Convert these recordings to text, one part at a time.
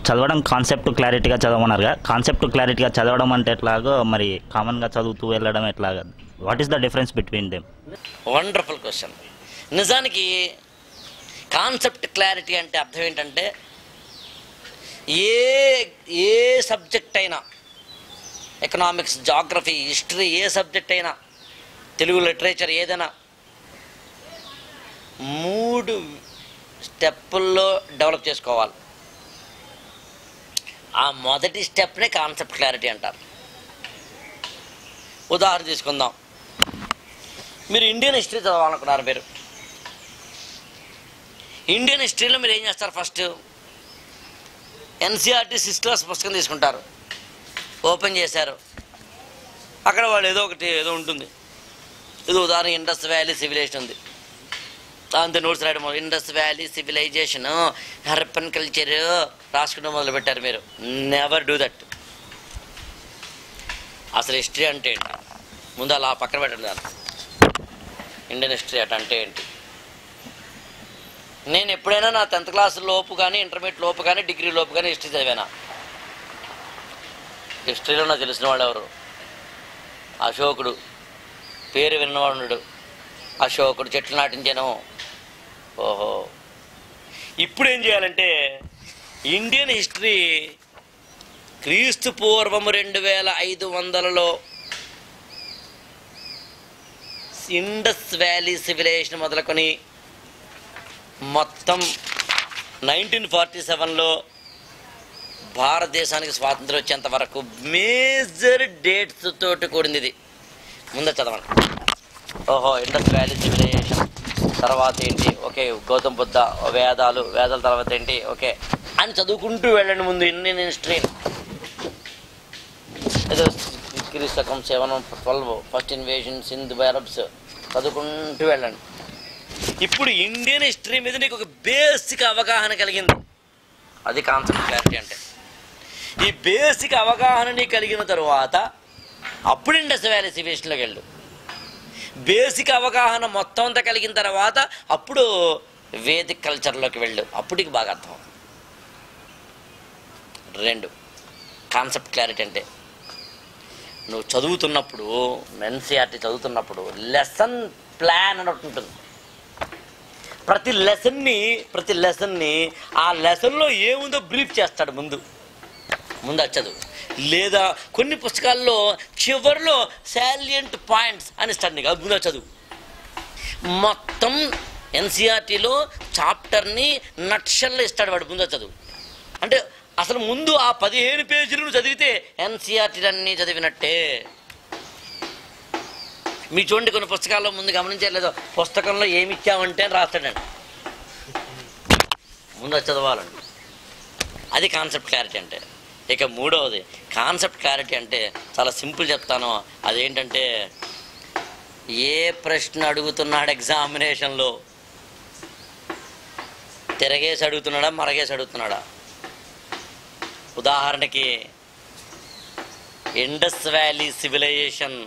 చదవడం కాన్సెప్ట్ క్లారిటీగా చదవమన్నారుగా కాన్సెప్ట్ క్లారిటీగా చదవడం అంటే ఎట్లాగో మరి కామన్గా చదువుతూ వెళ్ళడం ఎట్లాగా what is the difference between them wonderful question నిజానికి కాన్సెప్ట్ క్లారిటీ అంటే అర్థం ఏంటంటే ఏ ఏ సబ్జెక్ట్ అయినా ఎకనామిక్స్ జాగ్రఫీ హిస్టరీ ఏ సబ్జెక్ట్ అయినా తెలుగు లిటరేచర్ ఏదైనా మూడు స్టెప్పుల్లో డెవలప్ చేసుకోవాలి ఆ మొదటి స్టెప్నే కాన్సెప్ట్ క్లారిటీ అంటారు ఉదాహరణ తీసుకుందాం మీరు ఇండియన్ హిస్టరీ చదవాలనుకున్నారు మీరు ఇండియన్ హిస్టరీలో మీరు ఏం చేస్తారు ఫస్ట్ ఎన్సీఆర్టీ సిక్స్ క్లాస్ పుస్తకం తీసుకుంటారు ఓపెన్ చేశారు అక్కడ వాళ్ళు ఏదో ఒకటి ఏదో ఉంటుంది ఇది ఉదాహరణ ఇండస్ వ్యాలీ సివిలైజేషన్ ఉంది దాంతో నోట్స్ రాయడం మొదలు Indus valley civilization Harappan culture రాసుకుంటూ మొదలు పెట్టారు మీరు నెవర్ డూ దట్ అసలు హిస్టరీ అంటే ఏంటి ముందు అలా పక్కన పెట్టండి దాన్ని ఇండియన్ హిస్టరీ అట్ అంటే ఏంటి నేను ఎప్పుడైనా నా టెన్త్ క్లాస్ లోపు కానీ ఇంటర్మీడియట్ లోపు కానీ డిగ్రీ లోపు కానీ హిస్టరీ చదివానా హిస్టరీలో నాకు తెలిసిన వాళ్ళు ఎవరు అశోకుడు పేరు విన్నవాడు అశోకుడు చెట్లు నాటించాను ఓహో ఇప్పుడు ఏం చేయాలంటే ఇండియన్ హిస్టరీ క్రీస్తు పూర్వము రెండు వేల ఐదు వందలలో ఇండస్ వ్యాలీ సివిలైజేషన్ మొదలుకొని మొత్తం నైన్టీన్ ఫార్టీ సెవెన్లో భారతదేశానికి స్వాతంత్రం వచ్చేంత వరకు మేజర్ డేట్స్ తోటి కూడింది ఇది ముందే చదవండి ఓహో ఇండస్ వ్యాలీ సివిలైజేషన్ తర్వాత ఏంటి ఓకే గౌతమ్ బుద్ధ వేదాలు వేదాల తర్వాత ఏంటి ఓకే అని చదువుకుంటూ వెళ్ళండి ముందు ఇండియన్ హిస్టరీ ఏదో క్రీస్తకం seven twelve first invasion Sindh Arabs చదువుకుంటూ వెళ్ళండి ఇప్పుడు ఇండియన్ హిస్టరీ మీద నీకు ఒక బేసిక్ అవగాహన కలిగింది అది కాన్సెప్ట్ క్లారిటీ అంటే ఈ బేసిక్ అవగాహన నీకు కలిగిన తరువాత అప్పుడు ఇండస్ వ్యాలీ సివిలేషన్లోకి వెళ్ళు బేసిక్ అవగాహన మొత్తం అంతా కలిగిన తర్వాత అప్పుడు వేదిక్ కల్చర్లోకి వెళ్ళు అప్పటికి బాగా అర్థం అవుతుంది. రెండు కాన్సెప్ట్ క్లారిటీ అంటే నువ్వు చదువుతున్నప్పుడు ఎన్సీఆర్టీ చదువుతున్నప్పుడు లెసన్ ప్లాన్ అని ఒకటి ఉంటుంది ప్రతి లెసన్ని ప్రతి లెసన్ని ఆ లెసన్లో ఏముందో బ్రీఫ్ చేస్తాడు ముందు ముందు అది చదువు లేదా కొన్ని పుస్తకాల్లో చివరిలో సాలియంట్ పాయింట్స్ అని ఇస్తాడు నీకు అది ముందు అది చదువు మొత్తం ఎన్సీఆర్టీలో చాప్టర్ని నక్షల్లో ఇస్తాడు వాడు ముందు అది చదువు అంటే అసలు ముందు ఆ పదిహేను పేజీలు నువ్వు చదివితే ఎన్సీఆర్టీలు అన్నీ చదివినట్టే మీ చూడండి కొన్ని పుస్తకాల్లో ముందు గమనించలేదు పుస్తకంలో ఏమి ఇచ్చామంటే అని రాస్తాడండి ముందు అది చదవాలండి అది కాన్సెప్ట్ క్లారిటీ అంటే ఇక మూడవది కాన్సెప్ట్ క్లారిటీ అంటే చాలా సింపుల్ చెప్తాను అదేంటంటే ఏ ప్రశ్న అడుగుతున్నాడు ఎగ్జామినేషన్లో తిరగేసి అడుగుతున్నాడా మరగేసి అడుగుతున్నాడా ఉదాహరణకి Indus valley civilization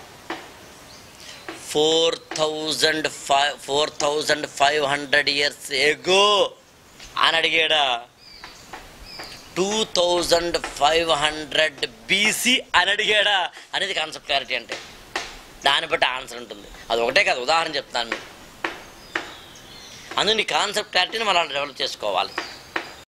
four thousand five four thousand five hundred years ago అని అడిగాడా two thousand five hundred BC అని అడిగాడా అనేది కాన్సెప్ట్ క్లారిటీ అంటే దాన్ని బట్టి ఆన్సర్ ఉంటుంది అది ఒకటే కాదు ఉదాహరణ చెప్తాను మీకు అందుకు నీ కాన్సెప్ట్ క్లారిటీని మనం డెవలప్ చేసుకోవాలి